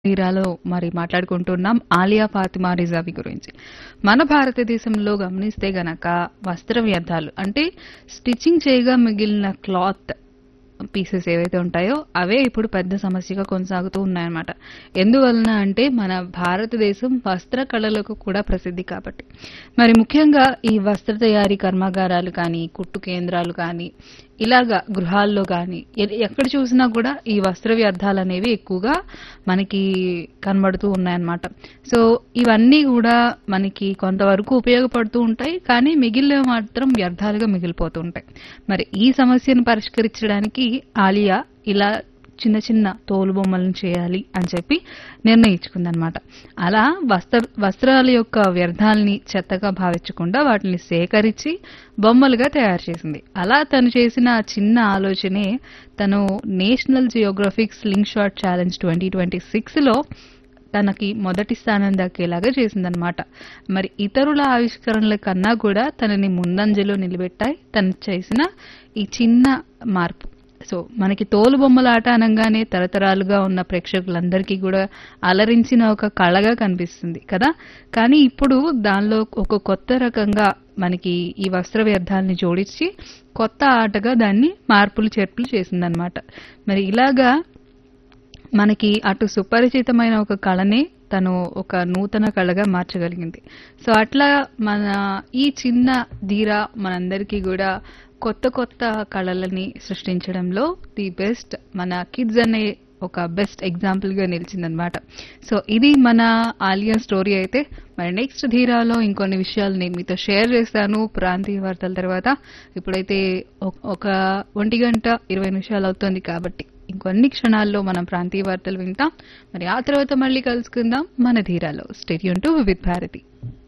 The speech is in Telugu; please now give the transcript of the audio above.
మీరాలో మరి మాట్లాడుకుంటున్నాం ఆలియా ఫాతిమా రిజావి గురించి మన భారతదేశంలో గమనిస్తే గనక వస్త్ర వ్యర్థాలు అంటే స్టిచ్చింగ్ చేయగా మిగిలిన క్లాత్ పీసెస్ ఏవైతే ఉంటాయో అవే ఇప్పుడు పెద్ద సమస్యగా కొనసాగుతూ ఉన్నాయన్నమాట ఎందువలన అంటే మన భారతదేశం వస్త్ర కళలకు కూడా ప్రసిద్ధి కాబట్టి మరి ముఖ్యంగా ఈ వస్త్ర తయారీ కర్మాగారాలు కానీ కుట్టు కేంద్రాలు కానీ ఇలాగా గృహాల్లో కానీ ఎ- ఎక్కడ చూసినా కూడా ఈ వస్త్ర వ్యర్థాలు అనేవి ఎక్కువగా మనకి కనబడుతూ ఉన్నాయన్నమాట సో ఇవన్నీ కూడా మనకి కొంతవరకు ఉపయోగపడుతూ ఉంటాయి కానీ మిగిలినవి మాత్రం వ్యర్థాలుగా మిగిలిపోతూ ఉంటాయి మరి ఈ సమస్యను పరిష్కరించడానికి ఆలియా ఇలా చిన్న చిన్న తోలు బొమ్మలను చేయాలి అని చెప్పి నిర్ణయించుకుందనమాట అలా వస్త్ర వస్త్రాల యొక్క వ్యర్థాలని చెత్తగా భావించకుండా వాటిని సేకరించి బొమ్మలుగా తయారు చేసింది అలా తను చేసిన ఆ చిన్న ఆలోచనే తను national geographic sling shot challenge twenty twenty సిక్స్లో తనకి మొదటి స్థానం దక్కేలాగా చేసిందనమాట మరి ఇతరుల ఆవిష్కరణల కన్నా కూడా తనని ముందంజలో నిలబెట్టాయి తను చేసిన ఈ చిన్న మార్పు సో మనకి తోలు బొమ్మల ఆట అనగానే తరతరాలుగా ఉన్న ప్రేక్షకులందరికీ కూడా అలరించిన ఒక కళగా కనిపిస్తుంది కదా కానీ ఇప్పుడు దానిలో ఒక కొత్త రకంగా మనకి ఈ వస్త్ర వ్యర్థాలని జోడించి కొత్త ఆటగా దాన్ని మార్పులు చేర్పులు చేసిందనమాట మరి ఇలాగా మనకి అటు సుపరిచితమైన ఒక కళని తను ఒక నూతన కళగా మార్చగలిగింది సో అట్లా మన ఈ చిన్న ధీర మనందరికీ కూడా కొత్త కొత్త కళలని సృష్టించడంలో ది బెస్ట్ మన కిడ్స్ అనే ఒక బెస్ట్ ఎగ్జాంపుల్ గా నిలిచిందనమాట సో ఇది మన ఆలియా స్టోరీ అయితే మరి నెక్స్ట్ ధీరాలో ఇంకొన్ని విషయాలు నేను మీతో షేర్ చేస్తాను ప్రాంతీయ వార్తల తర్వాత ఇప్పుడైతే ఒక- ఒక ఒంటి గంట ఇరవై నిమిషాలు అవుతుంది కాబట్టి ఇంకొన్ని క్షణాల్లో మనం ప్రాంతీయ వార్తలు వింటాం మరి ఆ తర్వాత మళ్ళీ కలుసుకుందాం మన ధీరాలో స్టేడియం టు వివిధ్ భారతి